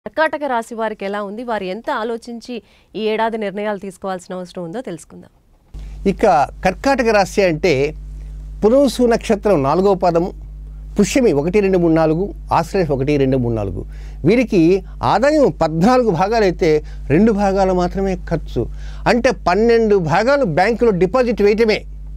కర్కాటక రాశి వారికి ఎలా ఉంది వారు ఎంత ఆలోచించి ఈ ఏడాది నిర్ణయాలు తీసుకోవాల్సిన అవసరం ఉందో తెలుసుకుందాం ఇక కర్కాటక రాశి అంటే పునరుసు నక్షత్రం నాలుగో పదము పుష్యమి ఒకటి రెండు మూడు నాలుగు ఆశ్రయ ఒకటి రెండు మూడు నాలుగు వీరికి ఆదాయం పద్నాలుగు భాగాలు అయితే రెండు భాగాలు మాత్రమే ఖర్చు అంటే పన్నెండు భాగాలు బ్యాంకులో డిపాజిట్ వేయటమే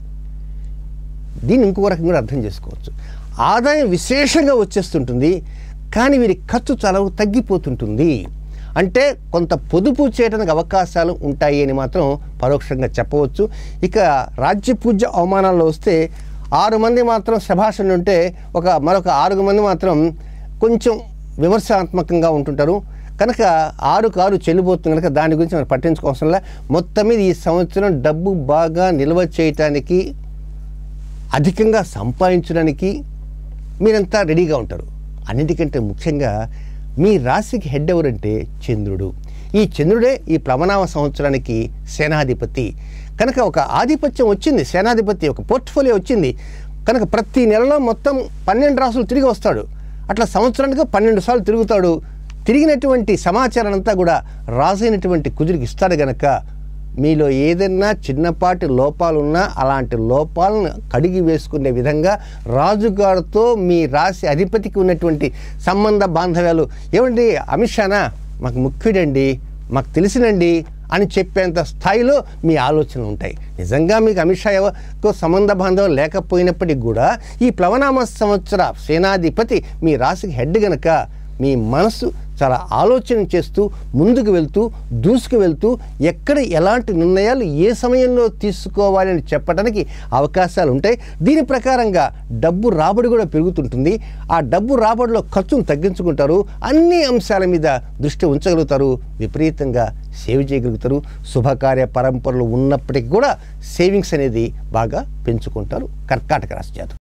దీన్ని ఇంకో రకంగా అర్థం చేసుకోవచ్చు ఆదాయం విశేషంగా వచ్చేస్తుంటుంది కానీ వీరి ఖర్చు చాలా తగ్గిపోతుంటుంది అంటే కొంత పొదుపు చేయడానికి అవకాశాలు ఉంటాయి అని మాత్రం పరోక్షంగా చెప్పవచ్చు ఇక రాజ్య పూజ్య అవమానాల్లో వస్తే ఆరు మంది మాత్రం శభాషణ ఉంటే ఒక మరొక ఆరు మంది మాత్రం కొంచెం విమర్శాత్మకంగా ఉంటుంటారు కనుక ఆరు కారు చెల్లిపోతుంది కనుక దాని గురించి మనం పట్టించుకోవాల్సిన మొత్తం మీద ఈ సంవత్సరం డబ్బు బాగా నిల్వ చేయటానికి అధికంగా సంపాదించడానికి మీరంతా రెడీగా ఉంటారు అన్నిటికంటే ముఖ్యంగా మీ రాశికి హెడ్ ఎవరంటే చంద్రుడు ఈ చంద్రుడే ఈ ప్లవనామ సంవత్సరానికి సేనాధిపతి కనుక ఒక ఆధిపత్యం వచ్చింది సేనాధిపతి ఒక పోర్ట్ఫోలియో వచ్చింది కనుక ప్రతి నెలలో మొత్తం పన్నెండు రాసులు తిరిగి వస్తాడు అట్లా సంవత్సరానికి పన్నెండు సార్లు తిరుగుతాడు తిరిగినటువంటి సమాచారం అంతా కూడా రాజైనటువంటి కుదురికి ఇస్తాడు గనక మీలో ఏదైనా చిన్నపాటి లోపాలున్నా అలాంటి లోపాలను కడిగి వేసుకునే విధంగా రాజుగారితో మీ రాశి అధిపతికి ఉన్నటువంటి సంబంధ బాంధవ్యాలు ఏమండి అమిత్ షానా మాకు ముఖ్యుడండి మాకు తెలిసినండి అని చెప్పేంత స్థాయిలో మీ ఆలోచనలు ఉంటాయి నిజంగా మీకు అమిత్ షాకు సంబంధ బాంధవం లేకపోయినప్పటికీ కూడా ఈ ప్లవనామ సంవత్సర సేనాధిపతి మీ రాశికి హెడ్ గనక మీ మనసు చాలా ఆలోచన చేస్తూ ముందుకు వెళ్తూ దూసుకు వెళ్తూ ఎక్కడ ఎలాంటి నిర్ణయాలు ఏ సమయంలో తీసుకోవాలి అని చెప్పడానికి అవకాశాలు ఉంటాయి దీని ప్రకారంగా డబ్బు రాబడి కూడా పెరుగుతుంటుంది ఆ డబ్బు రాబడిలో ఖర్చును తగ్గించుకుంటారు అన్ని అంశాల మీద దృష్టి ఉంచగలుగుతారు విపరీతంగా సేవ్ చేయగలుగుతారు శుభకార్య పరంపరలు ఉన్నప్పటికీ కూడా సేవింగ్స్ అనేది బాగా పెంచుకుంటారు కర్కాటక రాశి జాతకులు